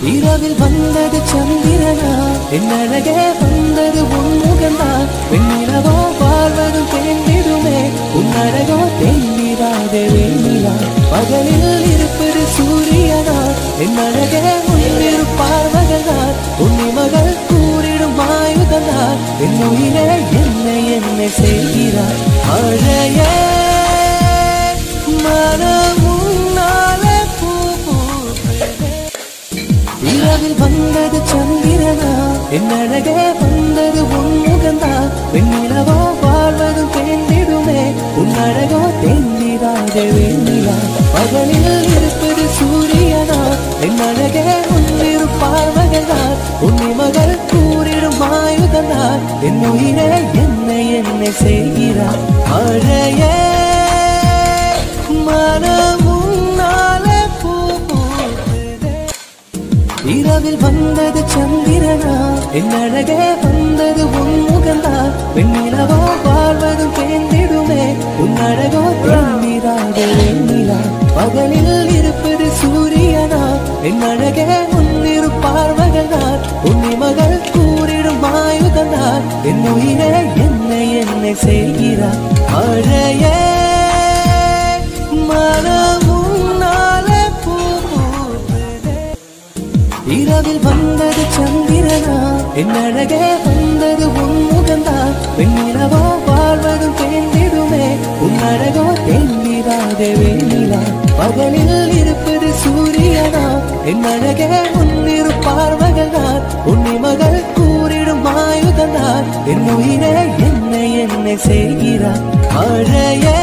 இரவில் வந்தது சந்திரனா என் அழகே வந்தது உன்முகந்தா வெண்ணிலவோ வாழ்வதும் தேங்கிடுமே உன் அழகோ தேங்கிடாதே வெண்ணிலா பகலில் இருப்பது சூரியனா என் அழகே முன்னிருப்பார் மகள்தான் உன்னி மகள் கூறிடும் ஆயுதந்தான் என் உயிரே என்னை என்னை செய்கிறார் அழையே மனம் உன்னாலே பூ பூத்ததே. இரவில் வந்தது சந்திரனா என் அழகே வந்தது உன்முகந்தா வெண்ணிலவோ வாழ்வதும் தேர்ந்திடுமே உன் அழகோ தேர்ந்திடாதே வெண்ணிலா பகலில் இருப்பது சூரியனா என் அழகே முன்னிருப்பார் மகள்தான் உன்னை மகள் கூறிடும் ஆயுதந்தான் என் உயிரே என்னை என்னை செய்கிறார் அழையே மனம் உன்னாலே பூ பூத்ததே. இரவில் வந்தது சந்திரனா என் அழகே வந்தது உன்முகந்தா வெண்ணிலவோ வாழ்வதும் தேர்ந்திடுமே உன் அழகோ தேர்ந்திடாதே வெண்ணிலா பகலில் இருப்பது சூரியனா என் அழகே முன்னிருப்பார் மகள்தான் உன்னை மகள் கூறிடும் ஆயுதந்தான் என் உயிரே என்னை என்னை செய்கிறார் அழையே மனம் உன்னாலே பூ பூத்ததே. இரவில் வந்தது சந்திரனா என் அழகே வந்தது உன்முகந்தா வெண்ணிலவோ வாழ்வதும் தேர்ந்திடுமே உன் அழகோ தேர்ந்திடாதே வெண்ணிலா பகலில் இருப்பது சூரியனா என் அழகே முன்னிருப்பார் மகள்தான் உன்னை மகள் கூறிடும் ஆயுதந்தான் என் உயிரே என்னை என்னை செய்கிறார் அழையே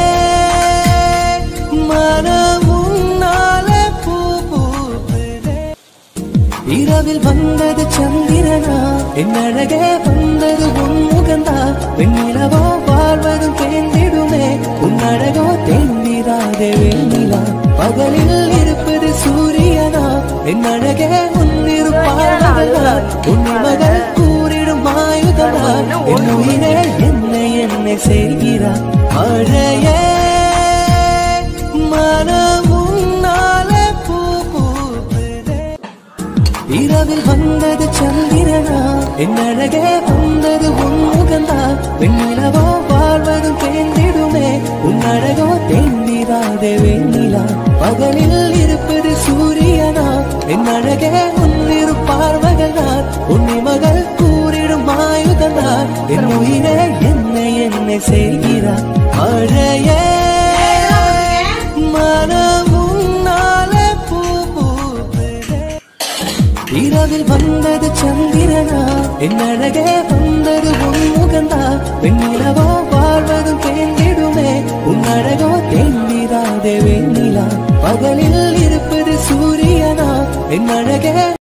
மனம் உன்னாலே பூ பூத்ததே. இரவில் வந்தது சந்திரனா என் அழகே வந்தது உன்முகந்தா வெண்ணிலவோ வாழ்வதும் தேர்ந்திடுமே உன் அழகோ தேர்ந்திடாதே வெண்ணிலா பகலில் இருப்பது சூரியனா என் அழகே முன்னிருப்பார் மகள்தான் உன்னை மகள் கூறிடும் ஆயுததான் என் உயிரே என்னை என்னை செய்கிறார் அழையே மனம் உன்னாலே பூ பூத்ததே. இரவில் வந்தது சந்திரனா என் அழகே வந்தது உன்முகந்தா வெண்ணிலவோ வாழ்வதும் தேர்ந்திடுமே உன் அழகோ தேர்ந்திடாதே வெண்ணிலா பகலில் இருப்பது சூரியனா என் அழகே முன்னிருப்பார் மகள்தான் உன்னை மகள் கூறிடும் ஆயுதந்தான் என் உயிரே என்னை என்னை செய்கிறார் அழையே மனம் உன்னாலே பூ பூத்ததே. இரவில் வந்தது சந்திரனா என் அழகே வந்தது உன்முகந்தா வெண்ணிலவோ வாழ்வதும் தேர்ந்திடுமே உன் அழகோ தேர்ந்திடாதே வெண்ணிலா பகலில் இருப்பது சூரியனா என் அழகே